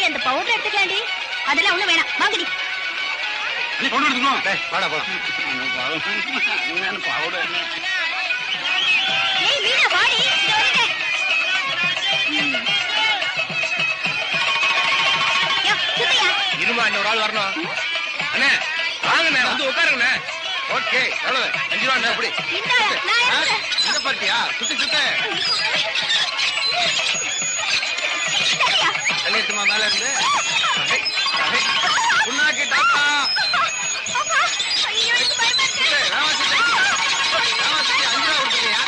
டேய் அந்த பவுடர் எடுத்துக்கலாம்டி அதெல்லாம் ஒண்ணும் வேணாம் வாங்கடி கொண்டு எடுத்துக்கணும் டேய், வாடா போலாம் ஏய் மீனா வாடி இங்க வந்துட்டேன் ம். யோ, சுத்தையா இருமா இன்னொரு ஆள் வரணும் அண்ணே வாங்கண்ணே வந்து உட்காருங்கண்ணே ஓகே எவ்வளவு அஞ்சு ரூபா என்ன, எப்படி இந்தாடா, நான் ஆ? எடுக்கிறேன். இந்த பார்ட்டியா சுத்தி சுத்த சரியா? கல்யாணத்துமா மேல இருந்து அஹை, அஹை. புண்ணாக்கு டாக்டா அப்பா, ஐயோ, எனக்கு பயமா இருக்கு. சுத்து, ராமா சுத்து. ராமா சுத்தி, அஞ்சு ரூபா கொடுத்துருக்கியா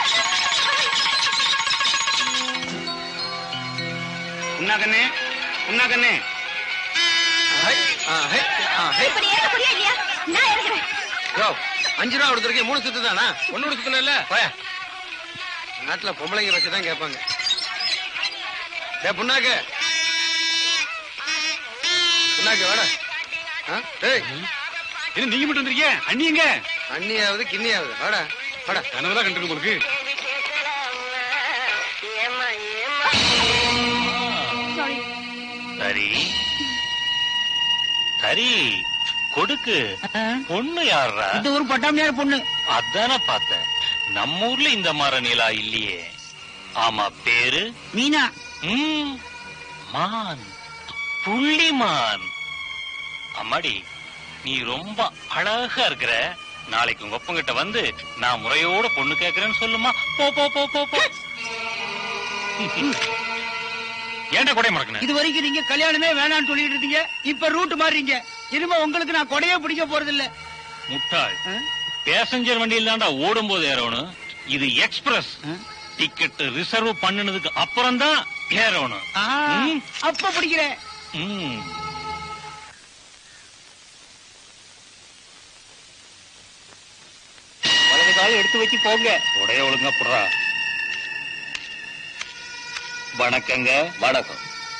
உண்ணா கண்ணே உண்ணா கண்ணே அஹை, அஹை, அஹை. இப்ப நீ ஏற்க போறியா இல்லையா? நான் ஏற்கிறேன். யோ, அஞ்சு ரூபா கொடுத்துருக்கீங்க மூணு சுத்து தானா ஒண்ணு சுத்தல இல்ல போய நாட்டுல பொம்பளைங்க வச்சுதான் கேட்பாங்க டே புண்ணாக்கு புண்ணாக்கு வாடா ஆ? டேய் என்ன நீங்க மட்டும் வந்திருக்கீங்க அண்ணி எங்க அண்ணியாவது கிண்ணியாவது வாடா வாடா கனவுதான் கண்டிருக்கு உங்களுக்கு Sorry. சரி சரி கொடுக்கு பொண்ணு யாரா இந்த ஒரு பட்டாமியார் பொண்ணு அதானே பார்த்தேன் நம்ம ஊர்ல இந்த மர நிலா இல்லையே ஆமா பேரு மீனா ம், மான் புள்ளிமான் அம்மாடி நீ ரொம்ப அழகா இருக்கிற நாளைக்கு உங்க ஒப்பங்கிட்ட வந்து நான் முறையோட பொண்ணு கேக்குறேன்னு சொல்லுமா போ போ போ போ போ ஏன்டா கொடைய மறக்கணும் இது வரைக்கும் நீங்க கல்யாணமே வேணாம்னு சொல்லிட்டு இருந்தீங்க இப்ப ரூட் மாறீங்க இனிமே உங்களுக்கு நான் கொடையே பிடிக்க போறது இல்ல முட்டாள் பேசஞ்சர் வண்டியில் தான்டா ஓடும் போது ஏறணும் இது எக்ஸ்பிரஸ் ஆ? டிக்கெட் ரிசர்வ் பண்ணுனதுக்கு அப்புறம் தான் ஏறணும் ம். அப்ப பிடிக்கிறேன் ம். வலது காலம் எடுத்து வச்சு போங்க உடைய ஒழுங்கா புடுறா வணக்கங்க வணக்கம்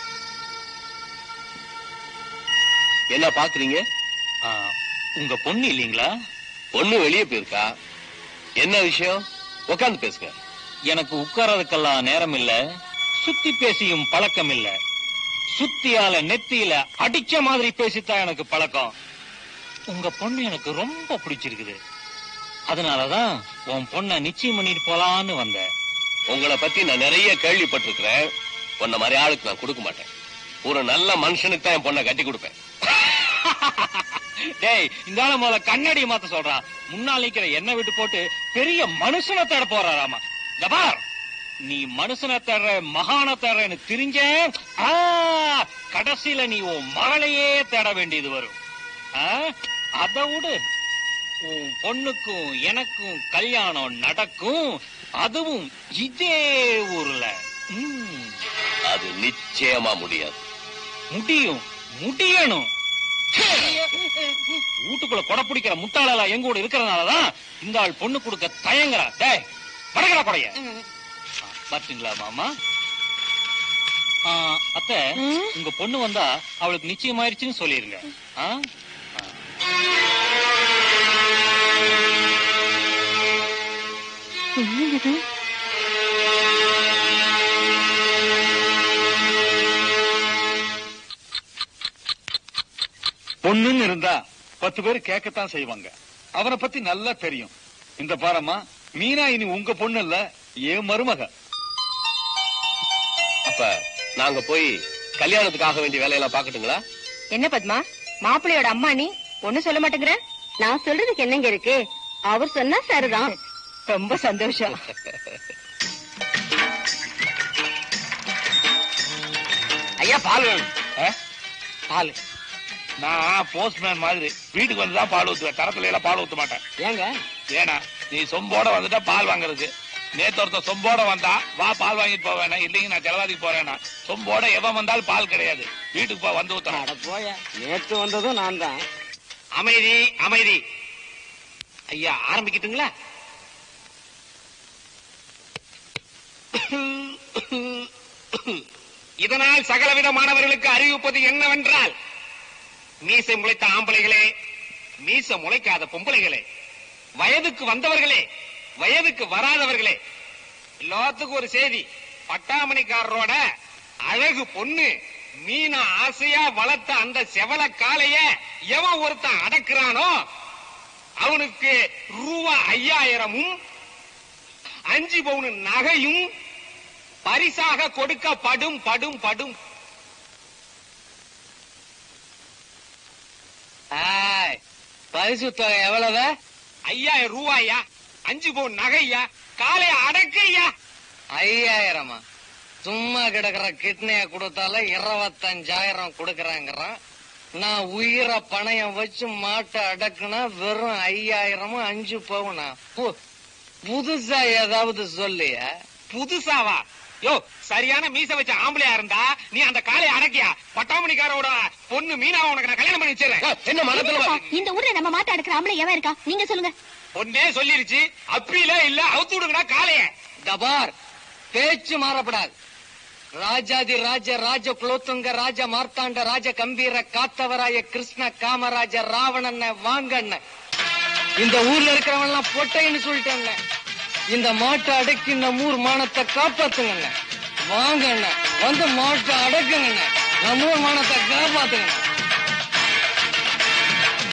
என்ன பாக்குறீங்க ஆ, உங்க பொண்ணு இல்லீங்களா பொண்ணு வெளியே போயிருக்கா என்ன விஷயம் உட்காந்து பேசுங்க எனக்கு உட்காரதுக்கெல்லாம் நேரம் இல்ல சுத்தி பேசியும் பழக்கம் இல்ல சுத்தியால நெத்தியில அடிச்ச மாதிரி பேசித்தான் எனக்கு பழக்கம் உங்க பொண்ணு எனக்கு ரொம்ப பிடிச்சிருக்குது அதனாலதான் உன் பொண்ண நிச்சயம் பண்ணிட்டு போலான்னு வந்தேன் உங்களை பத்தி நான் நிறைய கேள்விப்பட்டிருக்கிறேன் உன்ன மாதிரி ஆளுக்கு நான் கொடுக்க மாட்டேன் ஒரு நல்ல மனுஷனுக்கு தான் என் பொண்ணை கட்டி கொடுப்பேன் டேய் இந்த ஆளு முதல்ல கண்ணாடி மாத்த சொல்றான் முன்னால் நிக்கிற எண்ணெய் விட்டு போட்டு பெரிய மனுஷனை தேட போறாராமா இந்த பார் நீ மனுஷனை தேடுற மகான தேடுறன்னு திரிஞ்ச ஆ, கடைசியில நீ உன் மகளையே தேட வேண்டியது வரும் ஆ, அதை விடு உன் பொண்ணுக்கும் எனக்கும் கல்யாணம் நடக்கும் அதுவும் இதே ஊர்ல ம், அது நிச்சயமா முடியாது முடியும் முடியணும் வீட்டுக்குள்ள கொடை பிடிக்கிற முட்டாளா எங்க கூட இருக்கிறதுனாலதான் இந்த ஆள் பொண்ணு கொடுக்க தயங்குறா டேய் படகடா கொடைய பாத்தீங்களா மாமா ஆ, அத்தை ம்? உங்க பொண்ணு வந்தா அவளுக்கு நிச்சயமாயிருச்சுன்னு சொல்லிருங்க ஆ? என்னங்க இது? பொண்ணுன்னு இருந்தா பத்து பேர் கேட்கத்தான் செய்வாங்க அவனை பத்தி நல்லா தெரியும் இந்த பாரம்மா மீனா இனி உங்க பொண்ணு இல்ல என் மருமக அப்ப நாங்க போய் கல்யாணத்துக்காக வேண்டிய வேலையெல்லாம் பாக்கட்டுங்களா என்ன பத்மா மாப்பிள்ளையோட அம்மா நீ ஒண்ணு சொல்ல மாட்டேங்கிற நான் சொல்றதுக்கு என்னங்க இருக்கு அவர் சொன்னா சரிதான் ரொம்ப சந்தோஷம் ஐயா பால் வேணும் பால் நான் போஸ்ட்மேன் மாதிரி வீட்டுக்கு வந்து தான் பால் ஊத்துவேன் தரத்துல எல்லாம் பால் ஊத்த மாட்டேன் ஏங்க ஏன்னா நீ சொம்போட வந்துட்டா பால் வாங்குறதுக்கு நேத்து ஒருத்தன் சொம்போட வந்தா வா பால் வாங்கிட்டு போவேனா இல்லைங்க நான் ஜலவாதிக்கு போறேன்னா சொம்போட எவன் வந்தாலும் பால் கிடையாது வீட்டுக்கு போ வந்து ஊத்தணும் அட போய நேற்று வந்ததும் நான் தான் அமைதி அமைதி ஐயா ஆரம்பிக்கட்டுங்களா இதனால் சகலவிதமானவர்களுக்கு அறிவிப்பது என்னவென்றால் மீசை முளைத்த ஆம்பளைகளே மீச முளைக்காத பொம்பளைகளே வயதுக்கு வந்தவர்களே வயதுக்கு வராதவர்களே எல்லாத்துக்கும் ஒரு செய்தி பட்டாமணிக்காரரோட அழகு பொண்ணு மீன ஆசையா வளர்த்த அந்த செவல காளைய எவன் ஒருத்தன் அடக்குறானோ அவனுக்கு ரூபா ஐயாயிரமும் அஞ்சு பவுன் நகையும் பரிசாக கொடுக்கப்படும் படும் படும் ஆய், பரிசு தொகை எவ்வளவு ஐயாயிரம் ரூபாயா அஞ்சு பவுன் நகையா காளைய அடக்கையா ஐயாயிரமா சும்மா கிடக்குற கிட்னிய கொடுத்தாலும் இருபத்தஞ்சாயிரம் கொடுக்கறாங்கிறான் நான் உயிரை பணயம் வச்சு மாட்டை அடக்குனா வெறும் ஐயாயிரமும் அஞ்சு பவுனா பு, புதுசா ஏதாவது சொல்லியா புதுசாவா யோ சரியான மீச வச்ச ஆம்பளையா இருந்தா நீ அந்த காளைய அடக்கியா பட்டாமணிக்காரோட பொண்ணு மீனாவை உனக்கு நான் கல்யாணம் பண்ணி வச்சிடறேன் என்ன மனத்துல இல்லப்பா, இந்த ஊர்ல நம்ம மாட்ட அடுக்கிற ஆம்பளை எவன் இருக்கா நீங்க சொல்லுங்க பொண்ணே சொல்லிருச்சு அப்பில இல்ல அவுத்து விடுங்கடா காளைய டபார் பேச்சு மாறப்படாது ராஜாதி ராஜ ராஜ குலோத்துங்க ராஜ மார்த்தாண்ட ராஜ கம்பீர காத்தவராய கிருஷ்ண காமராஜ ராவணன் வாங்கண்ண இந்த ஊர்ல இருக்கிறவன் எல்லாம் பொட்டைன்னு சொல்லிட்டாங்க இந்த மாட்டை அடக்கி நம்ம ஊர் மானத்தை காப்பாத்துங்க வாங்கண்ண வந்து மாட்டை அடக்குங்க நம்ம ஊர் மானத்தை காப்பாத்துங்க